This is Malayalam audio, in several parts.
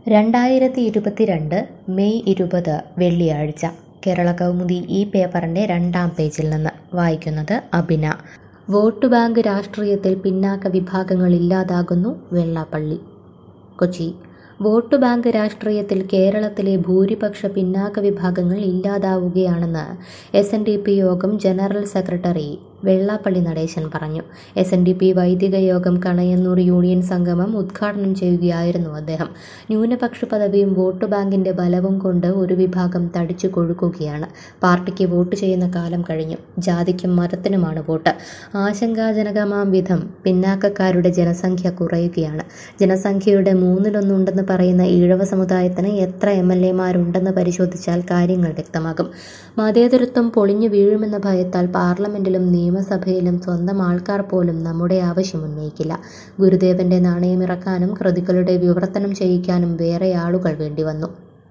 രണ്ടായിരത്തി ഇരുപത്തിരണ്ട് മെയ് ഇരുപത് വെള്ളിയാഴ്ച കേരള കൗമുദി ഈ പേപ്പറിൻ്റെ രണ്ടാം പേജിൽ നിന്ന് വായിക്കുന്നത് അബിന വോട്ട് ബാങ്ക് രാഷ്ട്രീയത്തിൽ പിന്നാക്ക വിഭാഗങ്ങൾ ഇല്ലാതാകുന്നു വെള്ളാപ്പള്ളി കൊച്ചി വോട്ട് ബാങ്ക് രാഷ്ട്രീയത്തിൽ കേരളത്തിലെ ഭൂരിപക്ഷ പിന്നാക്ക വിഭാഗങ്ങൾ ഇല്ലാതാവുകയാണെന്ന് എസ് എൻ ഡി പി യോഗം ജനറൽ സെക്രട്ടറി വെള്ളാപ്പള്ളി നടേശൻ പറഞ്ഞു എസ് എൻ ഡി പി വൈദിക യോഗം കണയന്നൂർ യൂണിയൻ സംഗമം ഉദ്ഘാടനം ചെയ്യുകയായിരുന്നു അദ്ദേഹം ന്യൂനപക്ഷ പദവിയും വോട്ട് ബാങ്കിന്റെ ബലവും കൊണ്ട് ഒരു വിഭാഗം തടിച്ചു കൊഴുക്കുകയാണ് പാർട്ടിക്ക് വോട്ട് ചെയ്യുന്ന കാലം കഴിഞ്ഞു ജാതിക്കും മതത്തിനുമാണ് വോട്ട് ആശങ്കാജനകമാം വിധം പിന്നാക്കക്കാരുടെ ജനസംഖ്യ കുറയുകയാണ് ജനസംഖ്യയുടെ മൂന്നിലൊന്നുണ്ടെന്ന് പറയുന്ന ഈഴവ സമുദായത്തിന് എത്ര എം എൽ എമാരുണ്ടെന്ന് പരിശോധിച്ചാൽ കാര്യങ്ങൾ വ്യക്തമാകും മതേതരത്വം പൊളിഞ്ഞു വീഴുമെന്ന ഭയത്താൽ പാർലമെന്റിലും നിയമസഭയിലും സ്വന്തം ആൾക്കാർ പോലും നമ്മുടെ ആവശ്യം ഉന്നയിക്കില്ല ഗുരുദേവന്റെ നാണയമിറക്കാനും കൃതികളുടെ വിവർത്തനം ചെയ്യിക്കാനും വേറെ ആളുകൾ വേണ്ടിവന്നു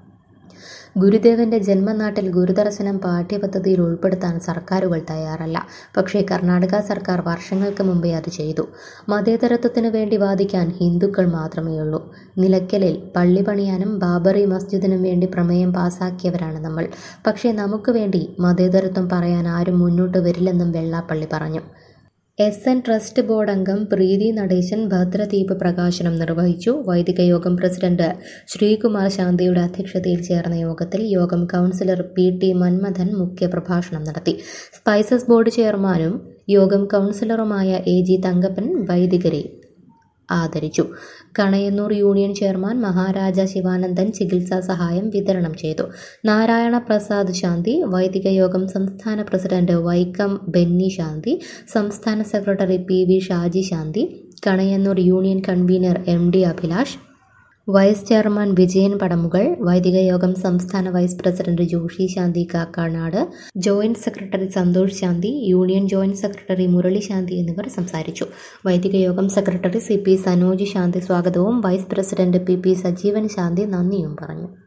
ഗുരുദേവന്റെ ജന്മനാട്ടിൽ ഗുരുദർശനം പാഠ്യപദ്ധതിയിൽ ഉൾപ്പെടുത്താൻ സർക്കാരുകൾ തയ്യാറല്ല പക്ഷേ കർണാടക സർക്കാർ വർഷങ്ങൾക്ക് മുമ്പേ അത് ചെയ്തു മതേതരത്വത്തിന് വേണ്ടി വാദിക്കാൻ ഹിന്ദുക്കൾ മാത്രമേയുള്ളൂ നിലയ്ക്കലിൽ പള്ളി പണിയാനും ബാബറി മസ്ജിദിനും വേണ്ടി പ്രമേയം പാസാക്കിയവരാണ് നമ്മൾ പക്ഷേ നമുക്ക് വേണ്ടി മതേതരത്വം പറയാൻ ആരും മുന്നോട്ട് വരില്ലെന്നും വെള്ളാപ്പള്ളി പറഞ്ഞു എസ് എൻ ട്രസ്റ്റ് ബോർഡ് അംഗം പ്രീതി നടേശൻ ഭദ്രദീപ് പ്രകാശനം നിർവഹിച്ചു വൈദിക യോഗം പ്രസിഡന്റ് ശ്രീകുമാർ ശാന്തിയുടെ അധ്യക്ഷതയിൽ ചേർന്ന യോഗത്തിൽ യോഗം കൗൺസിലർ പി ടി മന്മഥൻ മുഖ്യപ്രഭാഷണം നടത്തി സ്പൈസസ് ബോർഡ് ചെയർമാനും യോഗം കൗൺസിലറുമായ എ ജി തങ്കപ്പൻ വൈദികരെ ആദരിച്ചു കണയന്നൂർ യൂണിയൻ ചെയർമാൻ മഹാരാജ ശിവാനന്ദൻ ചികിത്സാ സഹായം വിതരണം ചെയ്തു നാരായണ പ്രസാദ് ശാന്തി വൈദിക യോഗം സംസ്ഥാന പ്രസിഡന്റ് വൈക്കം ബെന്നി ശാന്തി സംസ്ഥാന secretary P V Shaji Shanthi Kanayannur union convener M D Abhilash vice chairman Vijayan Padamugal വൈദിക യോഗം സംസ്ഥാന vice president Joshi Shanthi Kakkanad joint secretary Santhosh Shanthi union joint secretary Murali Shanthi എന്നിവർ സംസാരിച്ചു വൈദിക യോഗം secretary C P Sanoj Shanthi സ്വാഗതവും vice president P P Sajeevan Shanthi നന്ദിയും പറഞ്ഞു